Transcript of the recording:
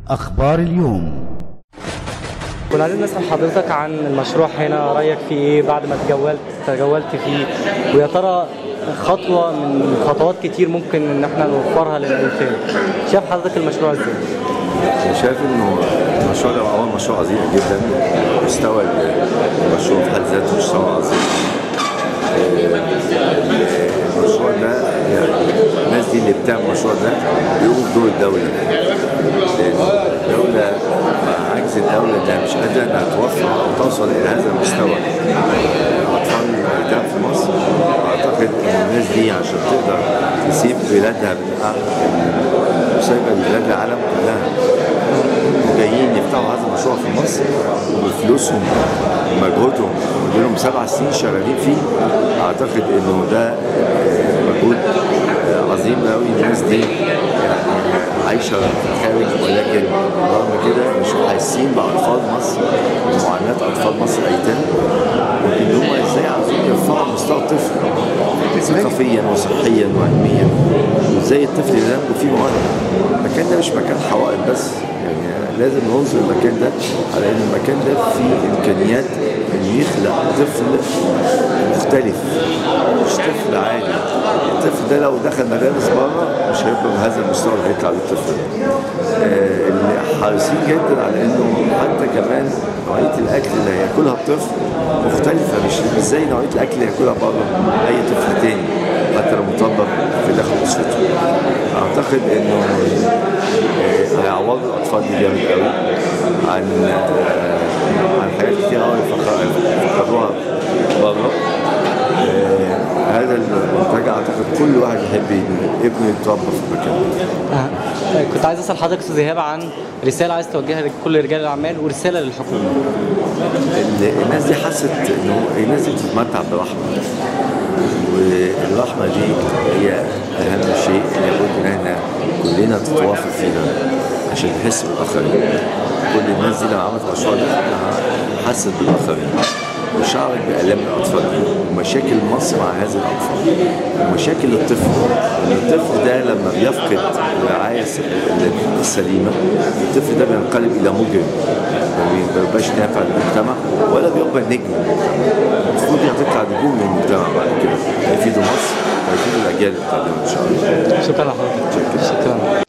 أخبار اليوم كنا عايزين نسأل حضرتك عن المشروع هنا رأيك فيه ايه بعد ما تجولت تجولت فيه ويا ترى خطوة من خطوات كتير ممكن ان احنا نوفرها للإنسان شايف حضرتك المشروع ازاي؟ أنا شايف انه المشروع ده هو مشروع عظيم جدا مستوى المشروع في حد ذاته مستوى عظيم آه، المشروع ده يعني الناس دي اللي بتعمل المشروع ده بيقوموا بدور الدولة لأن الدولة مع عجز الدولة انها مش قادرة انها توفر او توصل الى هذا المستوى اطفال الايتام في مصر اعتقد ان الناس دي عشان تقدر تسيب بلادها وسايبه بلاد العالم كلها وجايين يفتحوا هذا المشروع في مصر وبفلوسهم ومجهودهم وديلهم سبع سنين شغالين فيه اعتقد انه ده مجهود عظيم قوي الناس دي يعني عايشه في الخارج ولكن رغم كده مش حاسين باطفال مصر ومعاناه اطفال مصر ايتام وان هم ازاي عاوزين يرفعوا مستوى الطفل ثقافيا وصحيا وعلميا وازاي الطفل ده عنده فيه مواهب المكان ده مش مكان حوائط بس يعني لازم ننظر المكان ده على ان المكان ده فيه امكانيات انه يخلق طفل مختلف مش طفل عادي الطفل ده لو دخل مدارس بره مش هيبقى بهذا المستوى اللي هيطلع عليه الطفل ده آه، اللي حريصين جدا على انه حتى كمان نوعيه الاكل اللي هياكلها الطفل مختلفه مش مش زي نوعيه الاكل اللي هياكلها بره اي طفل تاني حتى لو مطبق في داخل اسرته اعتقد انه آه، هيعوضوا الاطفال دي جامد قوي عن آه، عن حاجات كتير قوي فقدوها بره آه، هذا المنتج اعتقد كل واحد يحب إن ابنه يتربى في المكان ده آه، كنت عايز اسال حضرتك استاذ ايهاب عن رساله عايز توجهها لكل رجال الاعمال ورساله للحكومه ال- الناس دي حست انه الناس دي بتتمتع برحمه والرحمه دي هي اهم شيء لابد ان احنا كلنا تتوافق فينا عشان نحس بالاخرين كل الناس دي لما عملت المشروع ده حست بالاخرين وشعرت بآلام الأطفال دي ومشاكل مصر مع هذه الأطفال ومشاكل الطفل إن الطفل ده لما بيفقد الرعاية الس- السليمة الطفل ده بينقلب إلى مجرم ما بيبقاش نافع للمجتمع ولا بيبقى نجم للمجتمع المفروض دي هتطلع نجوم للمجتمع بعد كده هيفيدوا مصر وهيفيدوا الأجيال اللي بتاعتنا إن شاء الله شكرا لحضرتك شكرا